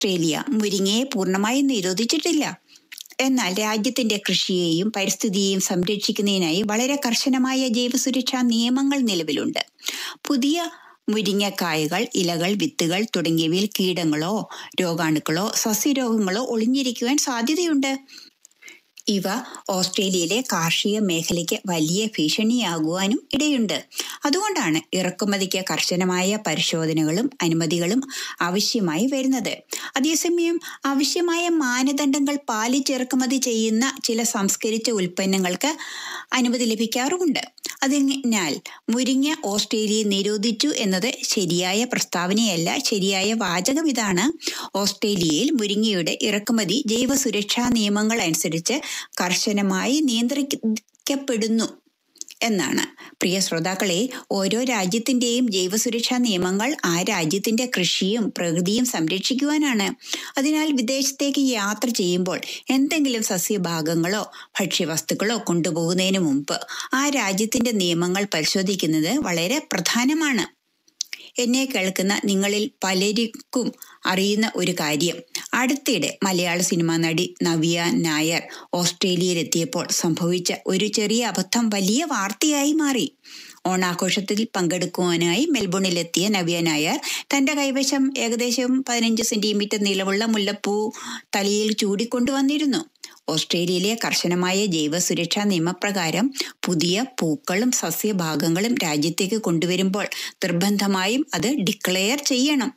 Australia മുരിങ്ങയെ പൂർണ്ണമായും നിരോധിച്ചിട്ടില്ല എന്നാൽ രാജ്യത്തിന്റെ കൃഷിയെയും പരിസ്ഥിതിയെയും സംരക്ഷിക്കുന്നതിനായി വളരെ കർശനമായ ജൈവസുരക്ഷാ നിയമങ്ങൾ നിലവിലുണ്ട് പുതിയ മുരിങ്ങക്കായകൾ ഇലകൾ വിത്തുകൾ തുടങ്ങിയവയിൽ കീടങ്ങളോ രോഗാണുക്കളോ സസ്യരോഗങ്ങളോ ഒളിഞ്ഞിരിക്കുവാൻ സാധ്യതയുണ്ട് ഇവ ഓസ്ട്രേലിയയിലെ കാർഷിക മേഖലയ്ക്ക് വലിയ ഭീഷണിയാകുവാനും ഇടയുണ്ട് അതുകൊണ്ടാണ് ഇറക്കുമതിക്ക് കർശനമായ പരിശോധനകളും അനുമതികളും ആവശ്യമായി വരുന്നത് അതേസമയം ആവശ്യമായ മാനദണ്ഡങ്ങൾ പാലിച്ച് ഇറക്കുമതി ചെയ്യുന്ന ചില സംസ്കരിച്ച ഉൽപ്പന്നങ്ങൾക്ക് അനുമതി ലഭിക്കാറുമുണ്ട് അതിനാൽ മുരിങ്ങ ഓസ്ട്രേലിയ നിരോധിച്ചു എന്നത് ശരിയായ പ്രസ്താവനയല്ല ശരിയായ വാചകം ഇതാണ് ഓസ്ട്രേലിയയിൽ മുരിങ്ങയുടെ ഇറക്കുമതി ജൈവ സുരക്ഷാ നിയമങ്ങൾ അനുസരിച്ച് കർശനമായി നിയന്ത്രിക്കപ്പെടുന്നു എന്നാണ് പ്രിയ ശ്രോതാക്കളെ ഓരോ രാജ്യത്തിന്റെയും ജൈവസുരക്ഷാ നിയമങ്ങൾ ആ രാജ്യത്തിന്റെ കൃഷിയും പ്രകൃതിയും സംരക്ഷിക്കുവാനാണ് അതിനാൽ വിദേശത്തേക്ക് യാത്ര ചെയ്യുമ്പോൾ എന്തെങ്കിലും സസ്യഭാഗങ്ങളോ ഭക്ഷ്യവസ്തുക്കളോ കൊണ്ടുപോകുന്നതിന് മുമ്പ് ആ രാജ്യത്തിന്റെ നിയമങ്ങൾ പരിശോധിക്കുന്നത് വളരെ പ്രധാനമാണ് എന്നെ കേൾക്കുന്ന നിങ്ങളിൽ പലർക്കും അറിയുന്ന ഒരു കാര്യം അടുത്തിടെ മലയാള സിനിമാ നടി നവ്യ നായർ ഓസ്ട്രേലിയയിലെത്തിയപ്പോൾ സംഭവിച്ച ഒരു ചെറിയ അബദ്ധം വലിയ വാർത്തയായി മാറി ഓണാഘോഷത്തിൽ പങ്കെടുക്കുവാനായി മെൽബണിലെത്തിയ നവ്യ നായർ തന്റെ കൈവശം ഏകദേശം പതിനഞ്ച് സെന്റിമീറ്റർ നീളമുള്ള മുല്ലപ്പൂ തലയിൽ ചൂടിക്കൊണ്ടുവന്നിരുന്നു ഓസ്ട്രേലിയയിലെ കർശനമായ ജൈവ സുരക്ഷാ നിയമപ്രകാരം പുതിയ പൂക്കളും സസ്യഭാഗങ്ങളും രാജ്യത്തേക്ക് കൊണ്ടുവരുമ്പോൾ നിർബന്ധമായും അത് ഡിക്ലെയർ ചെയ്യണം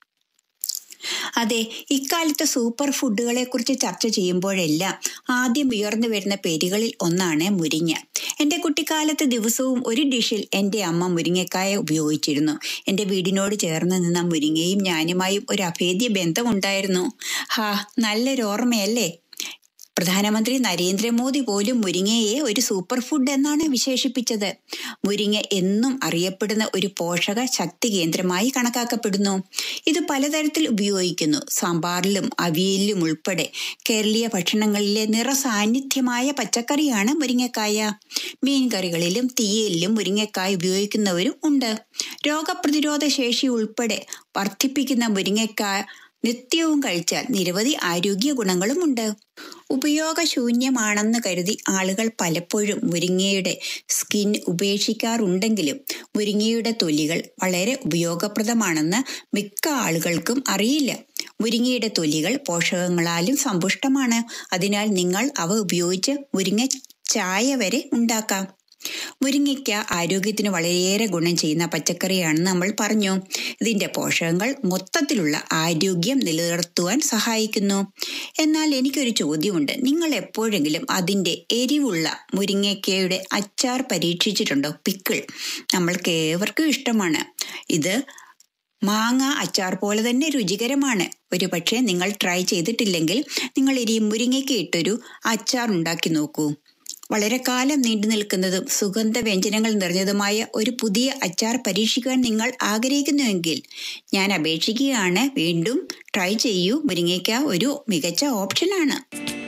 അതെ ഇക്കാലത്തെ സൂപ്പർ ഫുഡുകളെ കുറിച്ച് ചർച്ച ചെയ്യുമ്പോഴെല്ലാം ആദ്യം ഉയർന്നു വരുന്ന പേരുകളിൽ ഒന്നാണ് മുരിങ്ങ എന്റെ കുട്ടിക്കാലത്ത് ദിവസവും ഒരു ഡിഷിൽ എന്റെ അമ്മ മുരിങ്ങക്കായ ഉപയോഗിച്ചിരുന്നു എന്റെ വീടിനോട് ചേർന്ന് നിന്ന മുരിങ്ങയും ഞാനുമായും ഒരു അഭേദ്യ ബന്ധമുണ്ടായിരുന്നു ഹാ നല്ലൊരു ഓർമ്മയല്ലേ പ്രധാനമന്ത്രി നരേന്ദ്രമോദി പോലും മുരിങ്ങയെ ഒരു സൂപ്പർ ഫുഡ് എന്നാണ് വിശേഷിപ്പിച്ചത് മുരിങ്ങ എന്നും അറിയപ്പെടുന്ന ഒരു പോഷക ശക്തി കേന്ദ്രമായി കണക്കാക്കപ്പെടുന്നു ഇത് പലതരത്തിൽ ഉപയോഗിക്കുന്നു സാമ്പാറിലും അവിയലിലും ഉൾപ്പെടെ കേരളീയ ഭക്ഷണങ്ങളിലെ നിറസാന്നിധ്യമായ പച്ചക്കറിയാണ് മുരിങ്ങക്കായ മീൻകറികളിലും തീയലിലും മുരിങ്ങക്കായ ഉപയോഗിക്കുന്നവരും ഉണ്ട് രോഗപ്രതിരോധ ശേഷി ഉൾപ്പെടെ വർദ്ധിപ്പിക്കുന്ന മുരിങ്ങക്കായ നിത്യവും കഴിച്ചാൽ നിരവധി ആരോഗ്യ ഗുണങ്ങളുമുണ്ട് ഉപയോഗശൂന്യമാണെന്ന് കരുതി ആളുകൾ പലപ്പോഴും മുരിങ്ങയുടെ സ്കിൻ ഉപേക്ഷിക്കാറുണ്ടെങ്കിലും മുരിങ്ങയുടെ തൊലികൾ വളരെ ഉപയോഗപ്രദമാണെന്ന് മിക്ക ആളുകൾക്കും അറിയില്ല മുരിങ്ങയുടെ തൊലികൾ പോഷകങ്ങളാലും സമ്പുഷ്ടമാണ് അതിനാൽ നിങ്ങൾ അവ ഉപയോഗിച്ച് മുരിങ്ങ ചായ വരെ ഉണ്ടാക്കാം മുരിങ്ങയ്ക്ക ആരോഗ്യത്തിന് വളരെയേറെ ഗുണം ചെയ്യുന്ന പച്ചക്കറിയാണെന്ന് നമ്മൾ പറഞ്ഞു ഇതിന്റെ പോഷകങ്ങൾ മൊത്തത്തിലുള്ള ആരോഗ്യം നിലനിർത്തുവാൻ സഹായിക്കുന്നു എന്നാൽ എനിക്കൊരു ചോദ്യമുണ്ട് നിങ്ങൾ എപ്പോഴെങ്കിലും അതിന്റെ എരിവുള്ള മുരിങ്ങയ്ക്കയുടെ അച്ചാർ പരീക്ഷിച്ചിട്ടുണ്ടോ പിക്കിൾ നമ്മൾക്ക് ഏവർക്കും ഇഷ്ടമാണ് ഇത് മാങ്ങ അച്ചാർ പോലെ തന്നെ രുചികരമാണ് ഒരു പക്ഷേ നിങ്ങൾ ട്രൈ ചെയ്തിട്ടില്ലെങ്കിൽ നിങ്ങൾ ഇനി മുരിങ്ങയ്ക്ക് ഇട്ടൊരു അച്ചാർ ഉണ്ടാക്കി നോക്കൂ വളരെ കാലം നീണ്ടു നിൽക്കുന്നതും സുഗന്ധ വ്യഞ്ജനങ്ങൾ നിറഞ്ഞതുമായ ഒരു പുതിയ അച്ചാർ പരീക്ഷിക്കാൻ നിങ്ങൾ ആഗ്രഹിക്കുന്നുവെങ്കിൽ ഞാൻ അപേക്ഷിക്കുകയാണ് വീണ്ടും ട്രൈ ചെയ്യൂ മുരിങ്ങയ്ക്ക ഒരു മികച്ച ഓപ്ഷനാണ്